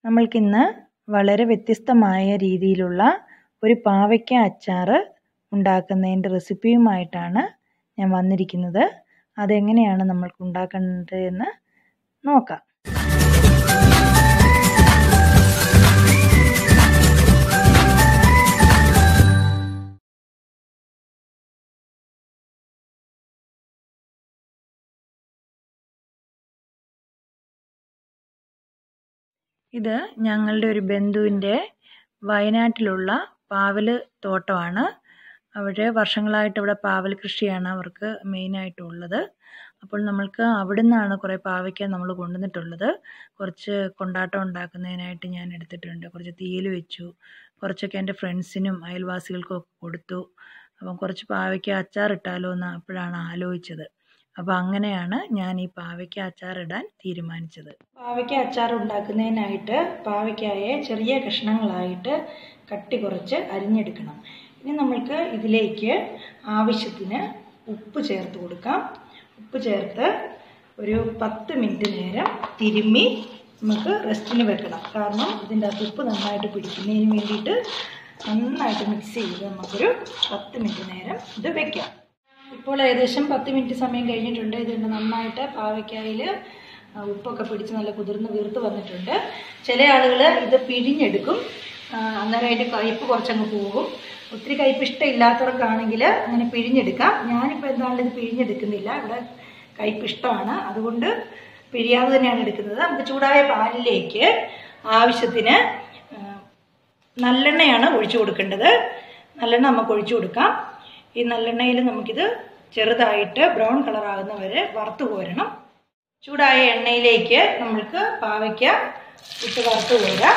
നമ്മൾക്കിന്ന് വളരെ വ്യത്യസ്തമായ രീതിയിലുള്ള ഒരു പാവയ്ക്ക അച്ചാർ ഉണ്ടാക്കുന്നതിൻ്റെ റെസിപ്പിയുമായിട്ടാണ് ഞാൻ വന്നിരിക്കുന്നത് അതെങ്ങനെയാണ് നമ്മൾക്ക് ഉണ്ടാക്കേണ്ടത് എന്ന് നോക്കാം ഇത് ഞങ്ങളുടെ ഒരു ബന്ധുവിൻ്റെ വയനാട്ടിലുള്ള പാവൽ തോട്ടമാണ് അവിടെ വർഷങ്ങളായിട്ട് ഇവിടെ പാവൽ കൃഷിയാണ് അവർക്ക് മെയിനായിട്ടുള്ളത് അപ്പോൾ നമ്മൾക്ക് അവിടെ നിന്നാണ് കുറേ പാവയ്ക്ക നമ്മൾ കൊണ്ടുവന്നിട്ടുള്ളത് കുറച്ച് കൊണ്ടാട്ടം ഉണ്ടാക്കുന്നതിനായിട്ട് ഞാൻ എടുത്തിട്ടുണ്ട് കുറച്ച് തീയൽ വെച്ചു കുറച്ചൊക്കെ എൻ്റെ ഫ്രണ്ട്സിനും അയൽവാസികൾക്കും ഒക്കെ കൊടുത്തു അപ്പം കുറച്ച് പാവയ്ക്ക അച്ചാറിട്ടാലോ എന്ന് അപ്പോഴാണ് ആലോചിച്ചത് അപ്പോൾ അങ്ങനെയാണ് ഞാൻ ഈ പാവയ്ക്ക അച്ചാറിടാൻ തീരുമാനിച്ചത് പാവയ്ക്ക അച്ചാർ ഉണ്ടാക്കുന്നതിനായിട്ട് പാവയ്ക്കായെ ചെറിയ കഷ്ണങ്ങളായിട്ട് കട്ടി കുറച്ച് അരിഞ്ഞെടുക്കണം ഇനി നമ്മൾക്ക് ഇതിലേക്ക് ആവശ്യത്തിന് ഉപ്പ് ചേർത്ത് കൊടുക്കാം ഉപ്പ് ചേർത്ത് ഒരു പത്ത് മിനിറ്റ് നേരം തിരുമ്മി നമുക്ക് റെസ്റ്റിന് വെക്കണം കാരണം ഇതിൻ്റെ അകത്ത് ഉപ്പ് നന്നായിട്ട് പിടിക്കുന്നതിന് വേണ്ടിയിട്ട് നന്നായിട്ട് മിക്സ് ചെയ്ത് നമുക്കൊരു പത്ത് മിനിറ്റ് നേരം ഇത് വെക്കാം ഇപ്പോൾ ഏകദേശം പത്ത് മിനിറ്റ് സമയം കഴിഞ്ഞിട്ടുണ്ട് ഇതിൻ്റെ നന്നായിട്ട് പാവയ്ക്കായിൽ ഉപ്പൊക്കെ പിടിച്ച് നല്ല കുതിർന്ന് വീർത്ത് വന്നിട്ടുണ്ട് ചില ആളുകൾ ഇത് പിഴിഞ്ഞെടുക്കും അന്നേരം അതിൻ്റെ കയ്പ്പ് കുറച്ചങ്ങ് പോകും ഒത്തിരി കയ്പ്പ് ഇഷ്ടമില്ലാത്തവർക്കാണെങ്കിൽ അങ്ങനെ പിഴിഞ്ഞെടുക്കാം ഞാനിപ്പോൾ എന്താണ്ട് ഇത് പിഴിഞ്ഞെടുക്കുന്നില്ല ഇവിടെ കയ്പ്പ് ഇഷ്ടമാണ് അതുകൊണ്ട് പിഴിയാതെ തന്നെയാണ് എടുക്കുന്നത് നമുക്ക് ചൂടായ പാലിലേക്ക് ആവശ്യത്തിന് നല്ലെണ്ണയാണ് ഒഴിച്ചു കൊടുക്കേണ്ടത് നല്ലെണ്ണ നമുക്ക് ഒഴിച്ചു കൊടുക്കാം ഈ നല്ലെണ്ണയിൽ നമുക്കിത് ചെറുതായിട്ട് ബ്രൗൺ കളർ ആകുന്ന വരെ വറുത്ത് കോരണം ചൂടായ എണ്ണയിലേക്ക് നമ്മൾക്ക് പാവയ്ക്ക ഇട്ട് വറുത്ത് കോരാം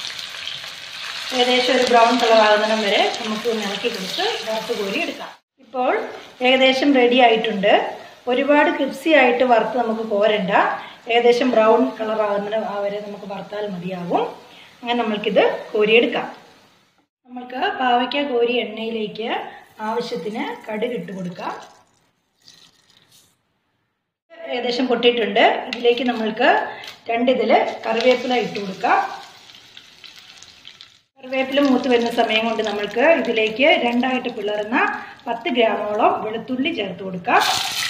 ഏകദേശം ഒരു ബ്രൗൺ കളർ ആകുന്നിടം വരെ നമുക്ക് ഇളക്കി കൊടുത്ത് വറുത്ത് കോരി എടുക്കാം ഇപ്പോൾ ഏകദേശം റെഡി ആയിട്ടുണ്ട് ഒരുപാട് ക്രിപ്സി ആയിട്ട് വറുത്ത് നമുക്ക് കോരണ്ട ഏകദേശം ബ്രൗൺ കളർ ആകുന്ന വരെ നമുക്ക് വറുത്താൽ മതിയാകും അങ്ങനെ നമ്മൾക്കിത് കോരിയെടുക്കാം നമ്മൾക്ക് പാവയ്ക്ക കോരി എണ്ണയിലേക്ക് ആവശ്യത്തിന് കടുക് ഇട്ട് കൊടുക്കാം ഏകദേശം പൊട്ടിയിട്ടുണ്ട് ഇതിലേക്ക് നമ്മൾക്ക് രണ്ടിതിൽ കറിവേപ്പില ഇട്ട് കൊടുക്കാം കറിവേപ്പില മൂത്ത് വരുന്ന സമയം കൊണ്ട് നമ്മൾക്ക് ഇതിലേക്ക് രണ്ടായിട്ട് പിളർന്ന പത്ത് ഗ്രാമോളം വെളുത്തുള്ളി ചേർത്ത് കൊടുക്കാം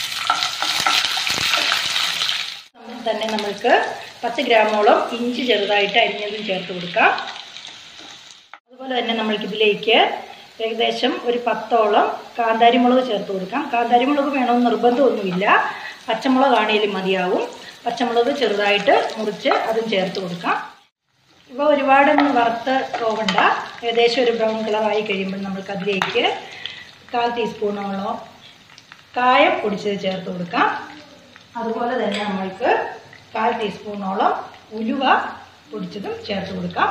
തന്നെ നമ്മൾക്ക് പത്ത് ഗ്രാമോളം ഇഞ്ചി ചെറുതായിട്ട് അരിഞ്ഞതും ചേർത്ത് കൊടുക്കാം അതുപോലെ തന്നെ നമ്മൾക്കിതിലേക്ക് ഏകദേശം ഒരു പത്തോളം കാന്താരി മുളക് ചേർത്ത് കൊടുക്കാം കാന്താരി മുളക് വേണമെന്ന് നിർബന്ധമൊന്നുമില്ല പച്ചമുളകാണേലും മതിയാവും പച്ചമുളക് ചെറുതായിട്ട് മുറിച്ച് അതും ചേർത്ത് കൊടുക്കാം ഇവ ഒരുപാടൊന്നും വറുത്ത് പോകണ്ട ഏകദേശം ഒരു ബ്രൗൺ കളറായി കഴിയുമ്പോൾ നമുക്ക് അതിലേക്ക് കാൽ ടീസ്പൂണോളം കായം പൊടിച്ചത് ചേർത്ത് കൊടുക്കാം അതുപോലെ തന്നെ നമ്മൾക്ക് കാൽ ടീസ്പൂണോളം ഉലുവ പൊടിച്ചതും ചേർത്ത് കൊടുക്കാം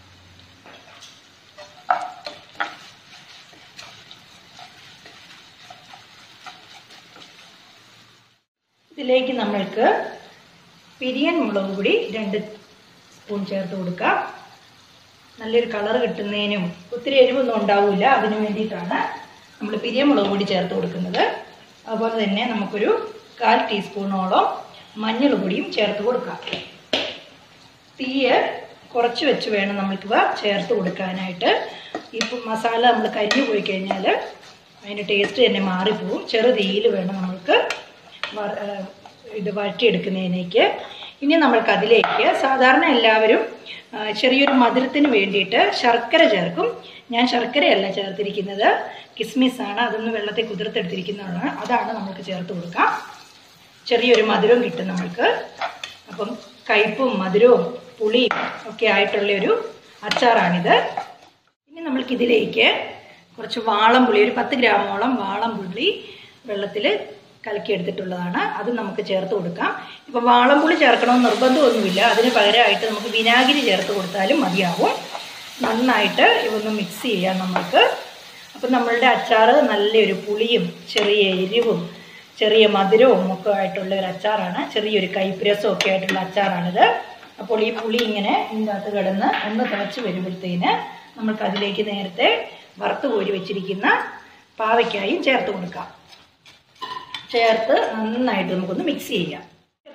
ഇതിലേക്ക് നമ്മൾക്ക് പിരിയൻ മുളക് പൊടി രണ്ട് സ്പൂൺ ചേർത്ത് കൊടുക്കാം നല്ലൊരു കളർ കിട്ടുന്നതിനും ഒത്തിരി എരിവൊന്നും ഉണ്ടാവില്ല അതിനു വേണ്ടിയിട്ടാണ് നമ്മൾ പിരിയൻ മുളക് പൊടി ചേർത്ത് കൊടുക്കുന്നത് അതുപോലെ തന്നെ നമുക്കൊരു കാൽ ടീസ്പൂണോളം മഞ്ഞൾ പൊടിയും ചേർത്ത് കൊടുക്കാം തീയ് കുറച്ച് വെച്ച് വേണം നമ്മൾക്കിവ ചേർത്ത് കൊടുക്കാനായിട്ട് ഇപ്പം മസാല നമ്മൾ കരിഞ്ഞു പോയി കഴിഞ്ഞാൽ അതിൻ്റെ ടേസ്റ്റ് തന്നെ മാറിപ്പോവും ചെറു തീയിൽ വേണം നമ്മൾക്ക് ഇത് വഴറ്റിയെടുക്കുന്നതിനേക്ക് ഇനി നമ്മൾക്ക് അതിലേക്ക് സാധാരണ എല്ലാവരും ചെറിയൊരു മധുരത്തിന് വേണ്ടിയിട്ട് ശർക്കര ചേർക്കും ഞാൻ ശർക്കരയല്ല ചേർത്തിരിക്കുന്നത് കിസ്മിസാണ് അതൊന്ന് വെള്ളത്തിൽ കുതിർത്തെടുത്തിരിക്കുന്നതാണ് അതാണ് നമുക്ക് ചേർത്ത് കൊടുക്കാം ചെറിയൊരു മധുരവും കിട്ടും നമ്മൾക്ക് അപ്പം കയ്പും മധുരവും പുളിയും ഒക്കെ ആയിട്ടുള്ള ഒരു അച്ചാറാണിത് ഇനി നമ്മൾക്കിതിലേക്ക് കുറച്ച് വാളം പുളി ഒരു പത്ത് ഗ്രാമോളം വാളം പുളി വെള്ളത്തിൽ കലക്കിയെടുത്തിട്ടുള്ളതാണ് അത് നമുക്ക് ചേർത്ത് കൊടുക്കാം ഇപ്പം വാളംപുളി ചേർക്കണമെന്ന് നിർബന്ധമൊന്നുമില്ല അതിന് പകരമായിട്ട് നമുക്ക് വിനാഗിരി ചേർത്ത് കൊടുത്താലും മതിയാവും നന്നായിട്ട് ഇതൊന്ന് മിക്സ് ചെയ്യാം നമുക്ക് അപ്പം നമ്മളുടെ അച്ചാർ നല്ലൊരു പുളിയും ചെറിയ എരിവും ചെറിയ മധുരവും ഒക്കെ ആയിട്ടുള്ള ഒരു അച്ചാറാണ് ചെറിയൊരു കൈപ്പുരസവും ഒക്കെ ആയിട്ടുള്ള അച്ചാറാണിത് അപ്പോൾ ഈ പുളി ഇങ്ങനെ ഇതിൻ്റെ അകത്ത് കിടന്ന് ഒന്ന് തിളച്ച് വരുമ്പോഴത്തേന് നമുക്ക് അതിലേക്ക് നേരത്തെ വറുത്ത് കോരി വെച്ചിരിക്കുന്ന പാവയ്ക്കായും ചേർത്ത് കൊടുക്കാം ചേർത്ത് നന്നായിട്ട് നമുക്കൊന്ന് മിക്സ് ചെയ്യാം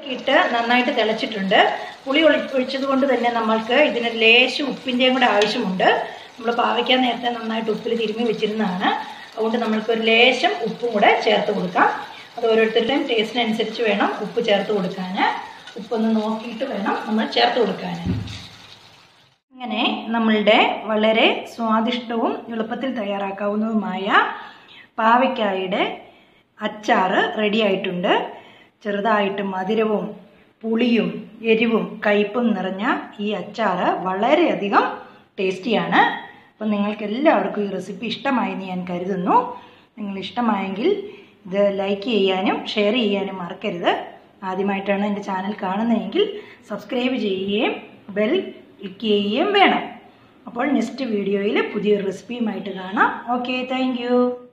ഇട്ട് നന്നായിട്ട് തിളച്ചിട്ടുണ്ട് പുളി ഒളി ഒഴിച്ചത് കൊണ്ട് തന്നെ നമ്മൾക്ക് ഇതിന് ലേശം ഉപ്പിൻ്റെയും കൂടെ ആവശ്യമുണ്ട് നമ്മൾ പാവയ്ക്കാൻ നേരത്തെ നന്നായിട്ട് ഉപ്പിൽ തിരുമ്മി വെച്ചിരുന്നതാണ് അതുകൊണ്ട് നമ്മൾക്ക് ഒരു ലേശം ഉപ്പും കൂടെ ചേർത്ത് കൊടുക്കാം അത് ഓരോരുത്തരുടെയും ടേസ്റ്റിനനുസരിച്ച് വേണം ഉപ്പ് ചേർത്ത് കൊടുക്കാൻ ഉപ്പൊന്ന് നോക്കിയിട്ട് വേണം നമ്മൾ ചേർത്ത് കൊടുക്കാൻ അങ്ങനെ നമ്മളുടെ വളരെ സ്വാദിഷ്ടവും എളുപ്പത്തിൽ തയ്യാറാക്കാവുന്നതുമായ പാവയ്ക്കായുടെ അച്ചാറ് റെഡി ആയിട്ടുണ്ട് ചെറുതായിട്ട് മധുരവും പുളിയും എരിവും കയ്പും നിറഞ്ഞ ഈ അച്ചാറ് വളരെയധികം ടേസ്റ്റിയാണ് അപ്പം നിങ്ങൾക്ക് എല്ലാവർക്കും ഈ റെസിപ്പി ഇഷ്ടമായി എന്ന് ഞാൻ കരുതുന്നു നിങ്ങൾ ഇഷ്ടമായെങ്കിൽ ഇത് ലൈക്ക് ചെയ്യാനും ഷെയർ ചെയ്യാനും മറക്കരുത് ആദ്യമായിട്ടാണ് എൻ്റെ ചാനൽ കാണുന്നതെങ്കിൽ സബ്സ്ക്രൈബ് ചെയ്യുകയും ബെൽ ക്ലിക്ക് ചെയ്യുകയും വേണം അപ്പോൾ നെക്സ്റ്റ് വീഡിയോയിൽ പുതിയൊരു റെസിപ്പിയുമായിട്ട് കാണാം ഓക്കെ താങ്ക്